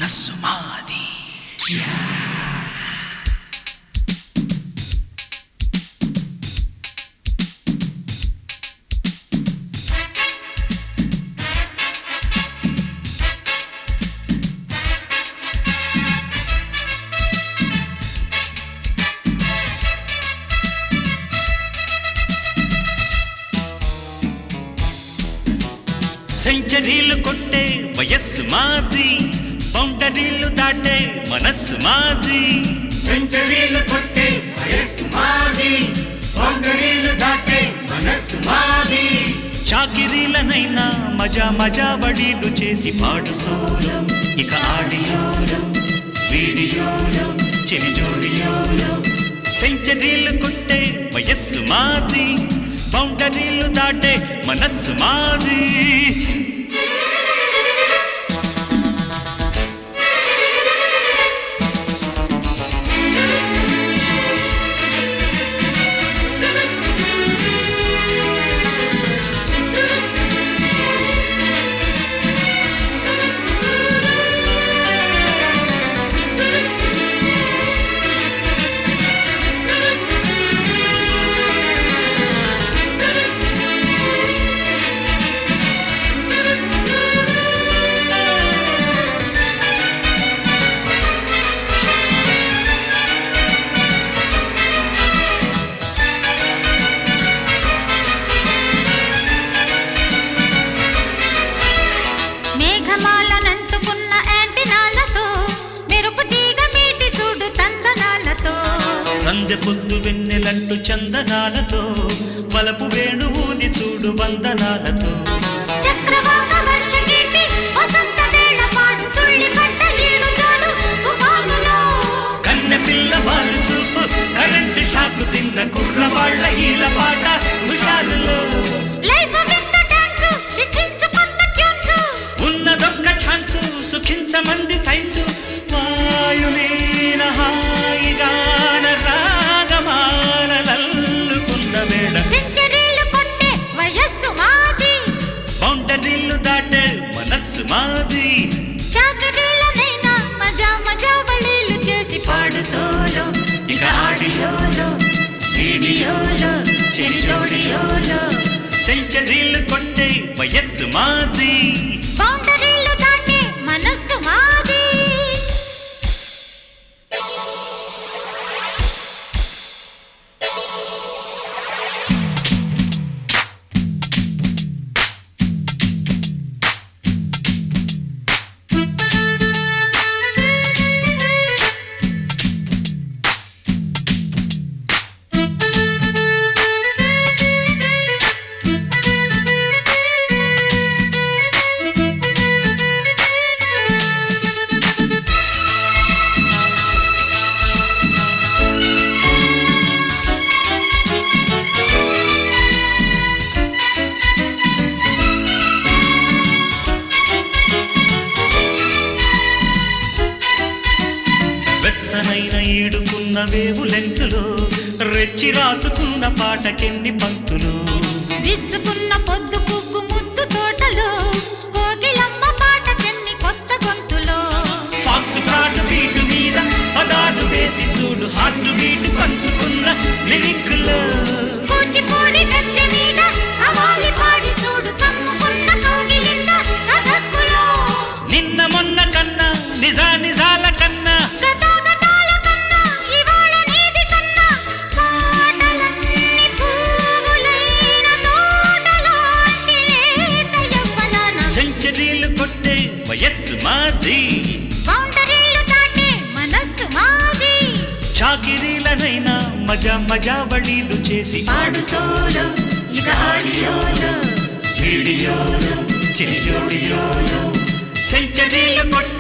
మనస్సు మాది సెంచరీలు కొట్టే వయస్సు మాది బౌండరీలు దాటే మనస్సు మాది సెంచరీలు కొట్టే వయస్సు మాది బౌండరీలు దాటే మనస్సు మాది చాకిరీలనైనా మజా మజా వడీలు చేసి పాడు సోలో ఇక ఆడియోలో వీడియోలో చెవి జోడియోలో సెంచరీలు కొట్టే వయస్సు మాది బౌండరీలు దాటే మనస్సు మాది మేఘమాలనంటుకున్న యాంటినాలతో మెరుపు తీగ మీటి చూడు తందనాలతో సంధ్య పొద్దు వెన్నెలంటు చందనాలతో వలపు వేణు ఊది చూడు వందనాలతో చక్రవాక వర్షగీతి వసంత వేళ పాడు తుళ్ళి పడ్డ ఈడు చాడు తుఫానులో కన్నె పిల్ల వాళ్ళు చూపు కరెంటు షాకు తిన్న కుర్రవాళ్ళ ఈల పాట హుషారులో లైఫ్ విత్ డాన్స్ లిఖించుకున్న ట్యూన్స్ ఉన్నదొక్క ఛాన్సు సుఖించమంది సైన్సు వాయులీన హాయిగాన రాగమాలల్లుకున్న వేళ సెంచరీలు కొట్టే వయస్సు మాది బౌండరీలు దాటే మనస్సు మాది చాకరీలనైనా మజా మజా బళీలు చేసి పాడు సోలో ఇక ఆడియోలో వీడియోలో చెరి జోడియోలో సెంచరీలు కొట్టే వయస్సు మాది బౌండరీలు దాటే మనస్సు మాది వెచ్చనైన ఈడుకున్న వేవు లెంకులో రెచ్చి రాసుకున్న పాటకెన్ని పంక్తులు విచ్చుకున్న పొద్దు పువ్వు ముద్దు తోటలో కోకిలమ్మ పాటకెన్ని కొత్త గొంతులో ఫాక్స్ ప్రాటు బీటు మీద పదాలు వేసి చూడు హార్ట్ బీటు పంచుకున్న లిరిక్లో కూచిపూడి గద్దె మీద కవాలి పాడి చూడు కమ్ముకున్న కోగిలింద కథక్కులో నిన్న మొన్న కన్నా నిజా నిజాల కన్నా గతాగతాల కన్నా ఇవాళ నీది కన్నా మాటలన్నీ పువ్వులైన తోటలాంటి లేత యవ్వనాన సెంచరీలు కొట్టే వయస్సు మాది బౌండరీలు దాటే మనస్సు మాది చాకిరీలనైనా మజా మజా వడీలు చేసి పాడు సోలో ఇక ఆడియోలో వీడియోలో చిరి జోడియోలో సెంచరీలు కొట్టే